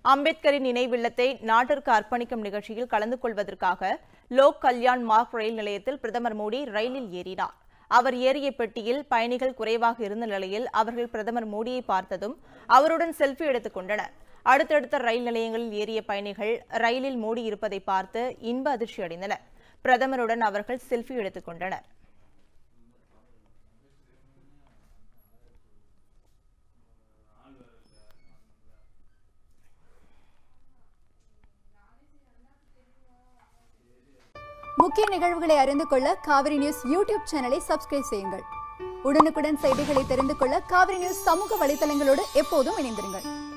அம்பேத்கரின் நினைவில்லத்தை நாட்டிற்கு அர்ப்பணிக்கும் நிகழ்ச்சியில் கலந்து கொள்வதற்காக லோக் கல்யாண் மார்க் ரயில் நிலையத்தில் பிரதமர் மோடி ரயிலில் ஏறினார் அவர் ஏறிய பெட்டியில் பயணிகள் குறைவாக இருந்த நிலையில் அவர்கள் பிரதமர் மோடியை பார்த்ததும் அவருடன் செல்ஃபி எடுத்துக் கொண்டனர் அடுத்தடுத்த ரயில் நிலையங்களில் ஏறிய பயணிகள் ரயிலில் மோடி இருப்பதை பார்த்து இன்ப அதிர்ச்சி அடைந்தனர் பிரதமருடன் அவர்கள் செல்ஃபி எடுத்துக் கொண்டனர் முக்கிய நிகழ்வுகளை அறிந்து கொள்ள காவிரி நியூஸ் யூடியூப் சேனலை சப்ஸ்கிரைப் செய்யுங்கள் உடனுக்குடன் செய்திகளை தெரிந்து கொள்ள காவிரி நியூஸ் சமூக வலைதளங்களோடு எப்போதும் இணைந்திருங்கள்